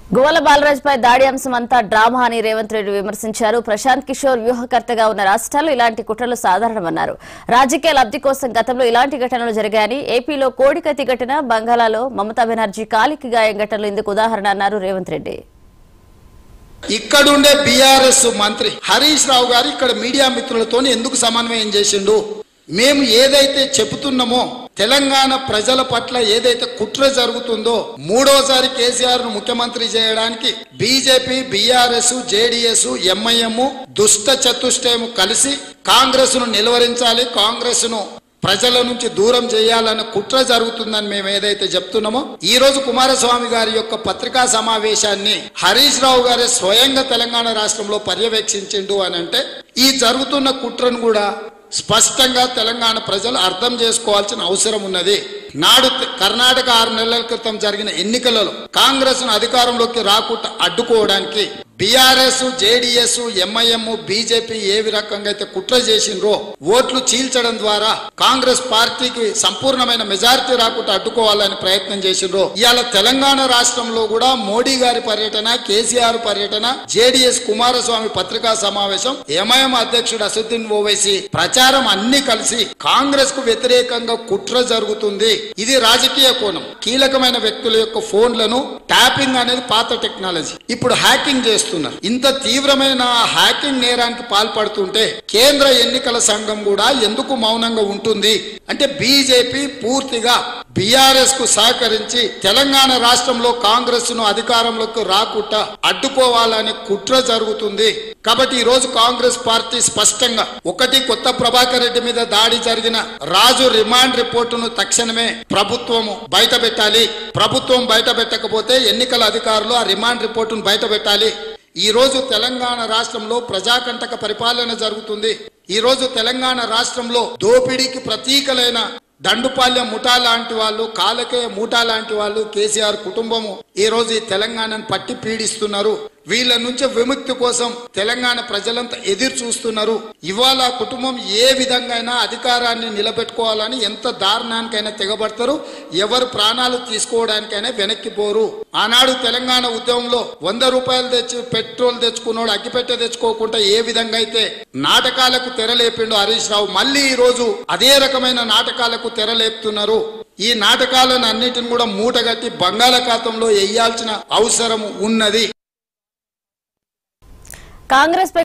గోల బాలరాజ్పై దాడి అంశం అంతా డ్రామా అని రేవంత్ రెడ్డి విమర్శించారు ప్రశాంత్ కిషోర్ వ్యూహకర్తగా ఉన్న రాష్ట్రాల్లో ఇలాంటి కుట్రలు సాధారణమన్నారు రాజకీయ లబ్ధి కోసం గతంలో ఇలాంటి ఘటనలు జరిగాయని ఏపీలో కోడికత్తి ఘటన బంగాళాలో మమతా బెనర్జీ కాలికి గాయం ఘటనలు ఇందుకు ఉదాహరణ అన్నారు రేవంత్ రెడ్డి ఇక్కడుండే బీఆర్ఎస్ మంత్రి హరీష్ రావు గారు ఇక్కడ మీడియా మిత్రులతో ఎందుకు సమన్వయం చేసిండు మేము ఏదైతే చెబుతున్నామో తెలంగాణ ప్రజల పట్ల ఏదైతే కుట్ర జరుగుతుందో మూడోసారి కేసీఆర్ ను ముఖ్యమంత్రి చేయడానికి బీజేపీ బీఆర్ఎస్ జేడీఎస్ ఎంఐఎం దుష్ట చతుష్టయం కలిసి కాంగ్రెస్ ను నిలువరించాలి కాంగ్రెస్ ను ప్రజల నుంచి దూరం చేయాలన్న కుట్ర జరుగుతుందని మేము ఏదైతే చెప్తున్నామో ఈ రోజు కుమారస్వామి గారి యొక్క పత్రికా సమావేశాన్ని హరీష్ రావు గారే స్వయంగా తెలంగాణ రాష్ట్రంలో పర్యవేక్షించిండు అని అంటే ఈ జరుగుతున్న కుట్రను కూడా స్పష్టంగా తెలంగాణ ప్రజలు అర్థం చేసుకోవాల్సిన అవసరం ఉన్నది నాడు తె- కర్ణాటక ఆరు నెలల క్రితం జరిగిన ఎన్నికలలో కాంగ్రెస్ ను అధికారంలోకి రాకుండా అడ్డుకోవడానికి బీఆర్ఎస్ జేడీఎస్ ఎంఐఎం బీజేపీ ఏ రకంగా అయితే కుట్ర చేసిండ్రో ఓట్లు చీల్చడం ద్వారా కాంగ్రెస్ పార్టీకి సంపూర్ణమైన మెజారిటీ రాకుండా అడ్డుకోవాలని ప్రయత్నం చేసిండ్రో ఇవాళ తెలంగాణ రాష్ట్రంలో కూడా మోడీ గారి పర్యటన కేసీఆర్ పర్యటన జేడీఎస్ కుమారస్వామి పత్రికా సమావేశం ఎంఐఎం అధ్యక్షుడు అసదుద్దీన్ ఓవైసీ ప్రచారం అన్ని కలిసి కాంగ్రెస్ కు వ్యతిరేకంగా కుట్ర జరుగుతుంది ఇది రాజకీయ కోణం కీలకమైన వ్యక్తుల యొక్క ఫోన్లను ట్యాపింగ్ అనేది పాత టెక్నాలజీ ఇప్పుడు హ్యాకింగ్ చేస్తున్నారు ఇంత తీవ్రమైన హ్యాకింగ్ నేరానికి పాల్పడుతుంటే కేంద్ర ఎన్నికల సంఘం కూడా ఎందుకు మౌనంగా ఉంటుంది అంటే బీజేపీ పూర్తిగా బీఆర్ఎస్ కు సహకరించి తెలంగాణ రాష్ట్రంలో కాంగ్రెస్ ను అధికారంలోకి రాకుండా అడ్డుకోవాలనే కుట్ర జరుగుతుంది కాబట్టి ఈ రోజు కాంగ్రెస్ పార్టీ స్పష్టంగా ఒకటి కొత్త ప్రభాకర్ రెడ్డి మీద దాడి జరిగిన రాజు రిమాండ్ రిపోర్టును తక్షణమే ప్రభుత్వము బయట పెట్టాలి ప్రభుత్వం బయట పెట్టకపోతే ఎన్నికల అధికారులు ఆ రిమాండ్ రిపోర్టును బయట పెట్టాలి ఈ రోజు తెలంగాణ రాష్ట్రంలో ప్రజాకంటక పరిపాలన జరుగుతుంది ఈ రోజు తెలంగాణ రాష్ట్రంలో దోపిడీకి ప్రతీకలైన దండుపాల్యం ముఠా లాంటి వాళ్ళు కాలకేయ ముఠా లాంటి వాళ్ళు కేసీఆర్ కుటుంబము ఈ రోజు ఈ తెలంగాణను పట్టి పీడిస్తున్నారు వీళ్ళ నుంచి విముక్తి కోసం తెలంగాణ ప్రజలంతా ఎదురు చూస్తున్నారు ఇవాళ ఆ కుటుంబం ఏ విధంగా అయినా అధికారాన్ని నిలబెట్టుకోవాలని ఎంత దారుణానికైనా తెగబడతారు ఎవరు ప్రాణాలు తీసుకోవడానికైనా వెనక్కిపోరు ఆనాడు తెలంగాణ ఉద్యమంలో వంద రూపాయలు తెచ్చి పెట్రోల్ తెచ్చుకున్నాడు అగ్గిపెట్టె తెచ్చుకోకుండా ఏ విధంగా అయితే నాటకాలకు తెరలేపిండు హరీష్ రావు మళ్ళీ ఈ రోజు అదే రకమైన నాటకాలకు తెరలేపుతున్నారు ఈ నాటకాలను అన్నిటిని కూడా మూటగట్టి బంగాళాఖాతంలో వేయాల్సిన అవసరం ఉన్నది కాంగ్రెస్